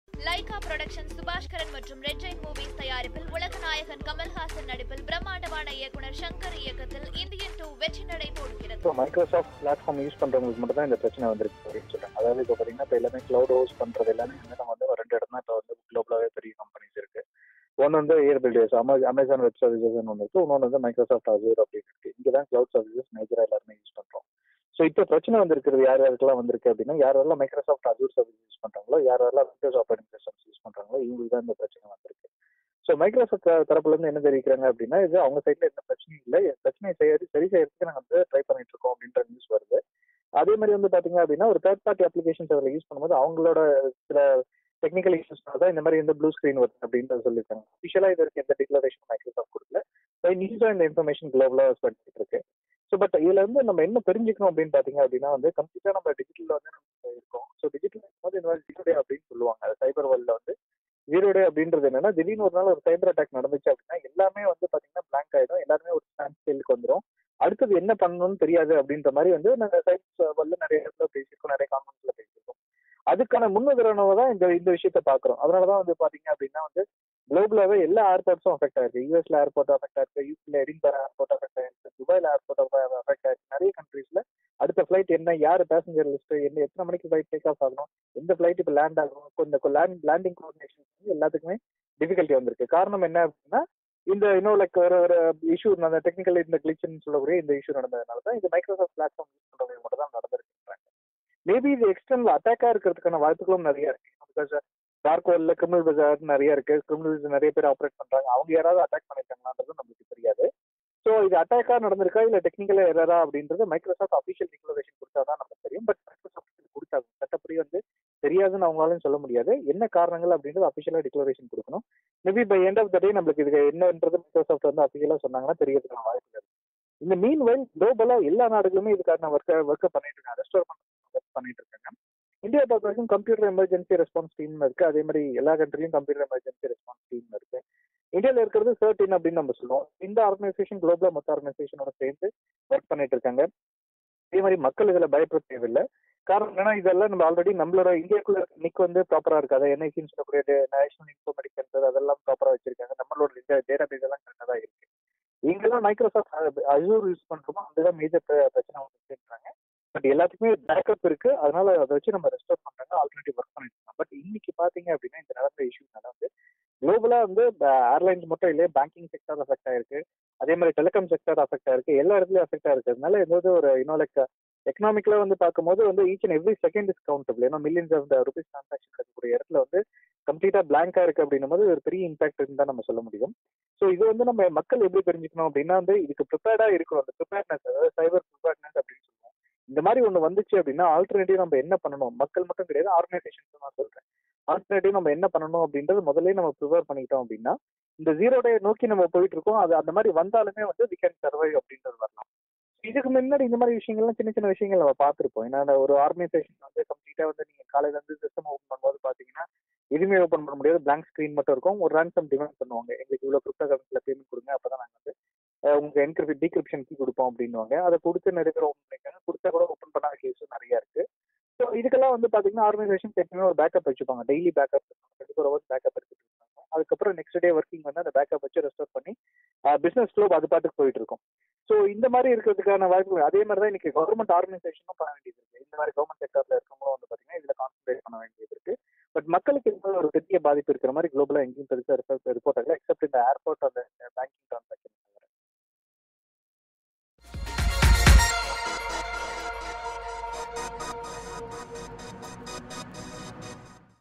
Lyca production Subaskaran மற்றும் red Jain movies தயாரிப்பில் உலகநாயகன் கமல்ஹாசன் நடிப்பில் பிரம்மாண்டமான இயக்குனர் சங்கர் இயக்கத்தில் இந்தியன் டூ வெற்றி நடை போடுகிறது இப்போ மைக்ரோசாஃப்ட் பிளாட்ஃபார்ம் யூஸ் பண்றவங்களுக்கு மட்டும் தான் இந்த பிரச்சனை வந்திருக்கு அப்படின்னு சொல்றாங்க அதாவது இப்போ பார்த்தீங்கன்னா இப்போ எல்லாமே கிளவுட் ஹோஸ்ட் பண்றது எல்லாமே வந்து நம்ம வந்து ஒரு ரெண்டு இடம் தான் இப்போ வந்து குளோபலாவே பெரிய கம்பெனிஸ் இருக்கு ஒன்று வந்து ஏர்பில்டர்ஸ் அமேசான் வெப் சர்வீசஸ் ஒன்று இருக்கு இன்னொன்று வந்து மைக்ரோசாஃப்ட் அசூர் அப்படின்னு இருக்கு இங்கே தான் கிளவுட் சர்வீசஸ் மேஜராக எல்லாருமே யூஸ் பண்றோம் ஸோ இப்போ பிரச்சனை வந்திருக்கிறது யார் யாருக்கெல்லாம் வந்திருக்கு அப்படின்னா யாரெல்லாம் மைக்ரோசாஃப்ட் அசூர் சர்வீஸ் யூஸ் பண்றாங்களோ யாரெல்லாம் விண்டோஸ் ஆப்பரேட்டிங் சிஸ்டம்ஸ் யூஸ் பண்றாங்களோ இவங்களுக்கு தான் இந்த பிரச்சனை வந்திருக்கு ஸோ மைக்ரோசாஃப்ட் தரப்புல இருந்து என்ன தெரிவிக்கிறாங்க அப்படின்னா இது அவங்க சைட்ல எந்த பிரச்சனையும் இல்லை பிரச்சனையை செய்யறது சரி செய்யறதுக்கு நாங்கள் வந்து ட்ரை பண்ணிட்டு இருக்கோம் அப்படின்ற நியூஸ் வருது அதே மாதிரி வந்து பாத்தீங்க அப்படின்னா ஒரு தேர்ட் பார்ட்டி அப்ளிகேஷன்ஸ் அதில் யூஸ் பண்ணும்போது அவங்களோட சில டெக்னிக்கல் இஷ்யூஸ்னால தான் இந்த மாதிரி இந்த ப்ளூ ஸ்க்ரீன் வருது அப்படின்றத சொல்லியிருக்காங்க அஃபிஷியலாக இது வரைக்கும் எந்த டிக்ளரேஷன் மைக்ரோசாஃப்ட் கொடுக்கல பை நியூஸாக இந்த இன்ஃபர்மேஷன் குளோபலாக பண்ணிட்டு இருக்கு ஸோ பட் இதுல இருந்து நம்ம என்ன தெரிஞ்சுக்கணும் அப்படின்னு பாத்தீங்க அப்படின்னா வந்து கம்ப்ளீட்டா நம்ம டிஜிட்டல் வந்து நம்ம இருக்கோம் ஸோ டிஜிட்டல் போது இந்த மாதிரி ஜீரோ டே அப்படின்னு சொல்லுவாங்க அது சைபர் வேர்ல்ட்ல வந்து ஜீரோ டே அப்படின்றது என்னன்னா திடீர்னு ஒரு நாள் ஒரு சைபர் அட்டாக் நடந்துச்சு அப்படின்னா எல்லாமே வந்து பாத்தீங்கன்னா பிளாங்க் ஆயிடும் எல்லாருமே ஒரு ஸ்டாண்ட் ஸ்டேலுக்கு வந்துடும் அடுத்தது என்ன பண்ணணும்னு தெரியாது அப்படின்ற மாதிரி வந்து நாங்கள் சைபர் வேர்ல்ட்ல நிறைய இடத்துல பேசியிருக்கோம் நிறைய கான்ஃபரன்ஸ்ல பேசியிருக்கோம் அதுக்கான முன்னுதாரணம் தான் இந்த இந்த விஷயத்த பாக்குறோம் அதனாலதான் வந்து பாத்தீங்க அப்படின்னா வந்து குளோபலாவே எல்லா ஏர்போர்ட்ஸும் அஃபெக்ட் ஆயிருக்கு யூஎஸ்ல ஏர்போர்ட் அஃபெக்ட் ஆயிருக்கு யூபில எடின்பர் ஏர்போர்ட் அஃபெக்ட் ஆயிருக்கு துபாயில ஏர்போர்ட் அஃபெக்ட் ஆயிருக்கு நிறைய கண்ட்ரீஸ்ல அடுத்த ஃபிளைட் என்ன யார் பேசஞ்சர் லிஸ்ட் என்ன எத்தனை மணிக்கு ஃபிளைட் டேக் ஆஃப் ஆகணும் எந்த ஃபிளைட் இப்போ லேண்ட் ஆகணும் இந்த லேண்ட் லேண்டிங் கோஆர்டினேஷன் எல்லாத்துக்குமே டிஃபிகல்ட்டி வந்திருக்கு காரணம் என்ன அப்படின்னா இந்த இன்னும் லைக் ஒரு ஒரு இஷ்யூ அந்த டெக்னிக்கல் இந்த கிளிச்னு சொல்லக்கூடிய இந்த இஷ்யூ நடந்ததுனால தான் இந்த மைக்ரோசாஃப்ட் பிளாட்ஃபார்ம் யூஸ் பண்றவங்க மட்டும் தான் நடந்திருக்குன்றாங்க மேபி இது எக்ஸ்டர்னல் அட்டாக்கா இருக்கிறதுக்கான வாய்ப்புகளும் நிறைய இருக்கு பிகாஸ் டார்க் வேர்ல்ட்ல கிரிமினல் பஜார் நிறைய இருக்கு கிரிமினல்ஸ் நிறைய பேர் ஆப்ரேட் பண்றாங்க அவங்க யாராவது அட்டாக் பண்ணிருக்காங்களான்றது நம்மளுக்கு தெரியாது ஸோ இது அட்டாக்கா நடந்திருக்கா இல்ல டெக்னிக்கலா எரரா அப்படின்றது மைக்ரோசாஃப்ட் அஃபிஷியல் டிக்ளரேஷன் கொடுத்தா தான் நமக்கு தெரியும் பட் மைக்ரோசாஃப்ட் கொடுத்தாங்க சட்டப்படி வந்து தெரியாதுன்னு அவங்களாலும் சொல்ல முடியாது என்ன காரணங்கள் அப்படின்றது அஃபிஷியலா டிக்ளரேஷன் கொடுக்கணும் maybe by end of the day நம்மளுக்கு இது என்னன்றது மைக்ரோசாஃப்ட் வந்து அஃபிஷியலா சொன்னாங்கன்னா தெரியறதுக்கான வாய்ப்பு இருக்கு இந்த மீன் வைல் குளோபலா எல்லா நாடுகளுமே இதுக்கான ஒர்க்கை ஒர்க்கை பண்ணிட்டு இருக்காங்க ரெஸ்டோர் பண்ண ஒர்க் பண்ணிட்டு இருக்காங்க இந்தியா பொறுத்த வரைக்கும் கம்ப்யூட்டர் எமர்ஜென்சி ரெஸ்பான்ஸ் டீம் இருக்கு அதே மாதிரி எல்லா கண்ட்ரிலையும் கம்ப்யூட்டர் எமர்ஜென்சி ரெஸ்பான்ஸ் டீம் இருக்கு இந்தியாவில் இருக்கிறது தேர்ட்டின் அப்படின்னு நம்ம சொல்லுவோம் இந்த ஆர்கனைசேஷன் குளோபலா மொத்த ஆர்கனைசேஷனோட சேர்ந்து ஒர்க் பண்ணிட்டு இருக்காங்க அதே மாதிரி மக்கள் இதுல பயப்பட தேவையில்லை காரணம் என்னன்னா இதெல்லாம் நம்ம ஆல்ரெடி நம்மளோட இந்தியாக்குள்ள நிக் வந்து ப்ராப்பரா இருக்கு அதை என்ஐசின்னு சொல்லக்கூடிய நேஷனல் இன்ஃபோமெடிக் சென்டர் அதெல்லாம் ப்ராப்பரா வச்சிருக்காங்க நம்மளோட டேட்டா பேஸ் எல்லாம் கரெக்டாக தான் இருக்கு இங்கெல்லாம் மைக்ரோசாஃப்ட் அசூர் யூஸ் பண்றோமோ அதுதான் மேஜர் பிரச்சனை வந்துருக்குன்றாங்க பட் எல்லாத்துக்குமே பேக்கப் இருக்கு அதனால அதை வச்சு நம்ம ரெஸ்டோர் பண்றாங்க ஆல்ரெடி ஒர்க் பண்ணிட்டு இருக்கோம் பட் இன்னைக்கு பாத்தீங்க அப்படின்னா இந்த நடந்த இஷ்யூனால வந்து குளோபலா வந்து ஏர்லைன்ஸ் மட்டும் இல்லையே பேங்கிங் செக்டர் அஃபெக்ட் ஆயிருக்கு அதே மாதிரி டெலிகாம் செக்டர் அஃபெக்ட் ஆயிருக்கு எல்லா இடத்துலயும் அஃபெக்ட் ஆயிருக்கிறதுனால எதாவது ஒரு இன்னும் லைக் எக்கனாமிக்ல வந்து பார்க்கும்போது வந்து each and every second is countable ஏன்னா millions of the rupees transaction நடக்கக்கூடிய இடத்துல வந்து கம்ப்ளீட்டா பிளாங்கா இருக்கு அப்படின்னும் போது ஒரு பெரிய இம்பாக்ட் இருந்தா நம்ம சொல்ல முடியும் ஸோ இது வந்து நம்ம மக்கள் எப்படி தெரிஞ்சுக்கணும் அப்படின்னா வந்து இதுக்கு ப்ரிப்பேர்டா இருக்கணும் அந்த ப்ரிப்பேர்னஸ் அதாவது சைபர் ப்ரிப்பேர்னஸ் அப்படின்னு சொல்லுவோம் இந்த மாதிரி ஒன்று வந்துச்சு அப்படின்னா ஆல்டர்னேட்டிவ் நம்ம என்ன பண்ணணும் மக்கள் மட்டும் கிடையாது ஆர்கனைசேஷன் நான் சொல்றேன் ஆல்டர்னேட்டிவ் நம்ம என்ன பண்ணணும் அப்படின்றது முதல்ல நம்ம ப்ரிப்பேர் பண்ணிக்கிட்டோம் அப்படின்னா இந்த ஜீரோ டே நோக்கி நம்ம போயிட்டு இருக்கோம் அது அந்த மாதிரி வந்தாலுமே வந்து வி கேன் சர்வை அப்படின்றது வரலாம் இதுக்கு முன்னாடி இந்த மாதிரி விஷயங்கள்லாம் சின்ன சின்ன விஷயங்கள் நம்ம பார்த்துருப்போம் ஏன்னா ஒரு ஆர்கனைசேஷன் வந்து கம்ப்ளீட்டா வந்து நீங்க காலையில இருந்து சிஸ்டம் ஓப்பன் பண்ணும்போது பாத்தீங்கன்னா எதுவுமே ஓப்பன் பண்ண முடியாது பிளாங்க் ஸ்க்ரீன் மட்டும் இருக்கும் ஒரு ரேன்சம் டிமாண்ட் பண்ணுவாங்க எங்களுக்கு இவ்வளவு கிரிப்டோ கரன்சில பேமெண்ட் கொடுங்க அப்பதான் நாங்க வந்து உங்களுக்கு என்கிரிப்ட் டீக்ரிப்ஷன் கீ கொடுப்போம் அப்படின்னுவாங்க அதை கொடுத்து நிறைய பேர் ஓப்பன் பண்ணிருக்காங்க கொடுத்தா கூட ஓப்பன் பண்ணாத கேஸும் நிறைய இருக்கு ஸோ இதுக்கெல்லாம் வந்து பாத்தீங்கன்னா ஆர்கனைசேஷன் எப்பவுமே ஒரு பேக்கப் வச்சுப்பாங்க daily backup twenty four hours backup எடுத்துட்டு இருக்காங்க அதுக்கப்புறம் நெக்ஸ்ட் டே ஒர்க்கிங் வந்து அந்த பேக்கப் வச்சு ரெஸ்டோர் பண்ணி பிசினஸ் ஃப்ளோ அது பாட்டுக்கு போயிட்டு இருக்கும் ஸோ இந்த மாதிரி இருக்கிறதுக்கான வாய்ப்பு அதே மாதிரி தான் இன்னைக்கு கவர்மெண்ட் ஆர்கனைசேஷனும் பண்ண வேண்டியது இருக்கு இந்த மாதிரி கவர்மெண்ட் செக்டர்ல இருக்கவங்களும் வந்து பாத்தீங்கன்னா இதுல கான்சன்ட்ரேட் பண்ண வேண்டியது இருக்கு பட் மக்களுக்கு இந்த ஒரு பெரிய பாதிப்பு இருக்கிற மாதிரி குளோபலா எங்கேயும் பெருசாக ரிப்போர்ட் ஆகல எக்ஸப்ட் இந்த ஏர்போர்ட் அந்த பேங்கிங்